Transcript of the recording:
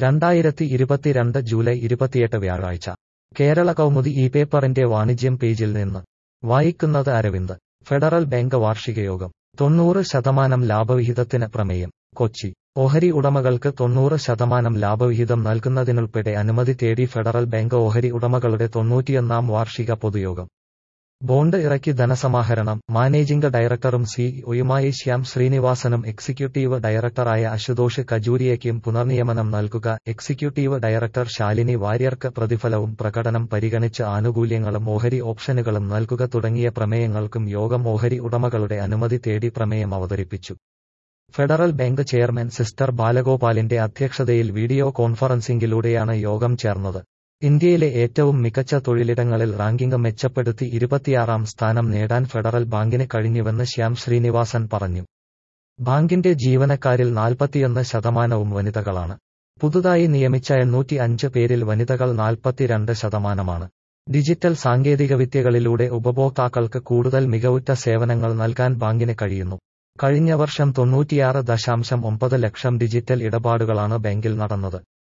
രണ്ടായിരത്തി ഇരുപത്തിരണ്ട് ജൂലൈ ഇരുപത്തിയെട്ട് വ്യാഴാഴ്ച കേരള കൗമുദി ഈ പേപ്പറിന്റെ വാണിജ്യം പേജിൽ നിന്ന് വായിക്കുന്നത് അരവിന്ദ് ഫെഡറൽ ബാങ്ക് വാർഷിക യോഗം തൊണ്ണൂറ് ശതമാനം ലാഭവിഹിതത്തിന് പ്രമേയം കൊച്ചി ഓഹരി ഉടമകൾക്ക് തൊണ്ണൂറ് ശതമാനം ലാഭവിഹിതം നൽകുന്നതിനുൾപ്പെടെ അനുമതി തേടി ഫെഡറൽ ബാങ്ക് ഓഹരി ഉടമകളുടെ തൊണ്ണൂറ്റിയൊന്നാം വാർഷിക പൊതുയോഗം ബോണ്ട് ഇറക്കി ധനസമാഹരണം മാനേജിംഗ് ഡയറക്ടറും സിഇഒയുമായ ശ്യാം ശ്രീനിവാസനും എക്സിക്യൂട്ടീവ് ഡയറക്ടറായ അശുതോഷ് കജൂരിയയ്ക്കും പുനർനിയമനം നൽകുക എക്സിക്യൂട്ടീവ് ഡയറക്ടർ ശാലിനി വാര്യർക്ക് പ്രതിഫലവും പ്രകടനം പരിഗണിച്ച് ആനുകൂല്യങ്ങളും ഓഹരി ഓപ്ഷനുകളും നൽകുക തുടങ്ങിയ പ്രമേയങ്ങൾക്കും യോഗം ഓഹരി ഉടമകളുടെ അനുമതി തേടി പ്രമേയം അവതരിപ്പിച്ചു ഫെഡറൽ ബാങ്ക് ചെയർമാൻ സിസ്റ്റർ ബാലഗോപാലിന്റെ അധ്യക്ഷതയിൽ വീഡിയോ കോൺഫറൻസിംഗിലൂടെയാണ് യോഗം ചേർന്നത് ഇന്ത്യയിലെ ഏറ്റവും മികച്ച തൊഴിലിടങ്ങളിൽ റാങ്കിംഗ് മെച്ചപ്പെടുത്തി ഇരുപത്തിയാറാം സ്ഥാനം നേടാൻ ഫെഡറൽ ബാങ്കിന് കഴിഞ്ഞുവെന്ന് ശ്യാം ശ്രീനിവാസൻ പറഞ്ഞു ബാങ്കിന്റെ ജീവനക്കാരിൽ നാൽപ്പത്തിയൊന്ന് ശതമാനവും വനിതകളാണ് പുതുതായി നിയമിച്ച എണ്ണൂറ്റി അഞ്ച് പേരിൽ വനിതകൾ നാൽപ്പത്തിരണ്ട് ശതമാനമാണ് ഡിജിറ്റൽ സാങ്കേതികവിദ്യകളിലൂടെ ഉപഭോക്താക്കൾക്ക് കൂടുതൽ മികവുറ്റ സേവനങ്ങൾ നൽകാൻ ബാങ്കിന് കഴിയുന്നു കഴിഞ്ഞ വർഷം തൊണ്ണൂറ്റിയാറ് ദശാംശം ഒമ്പത് ലക്ഷം ഡിജിറ്റൽ ഇടപാടുകളാണ് ബാങ്കിൽ നടന്നത്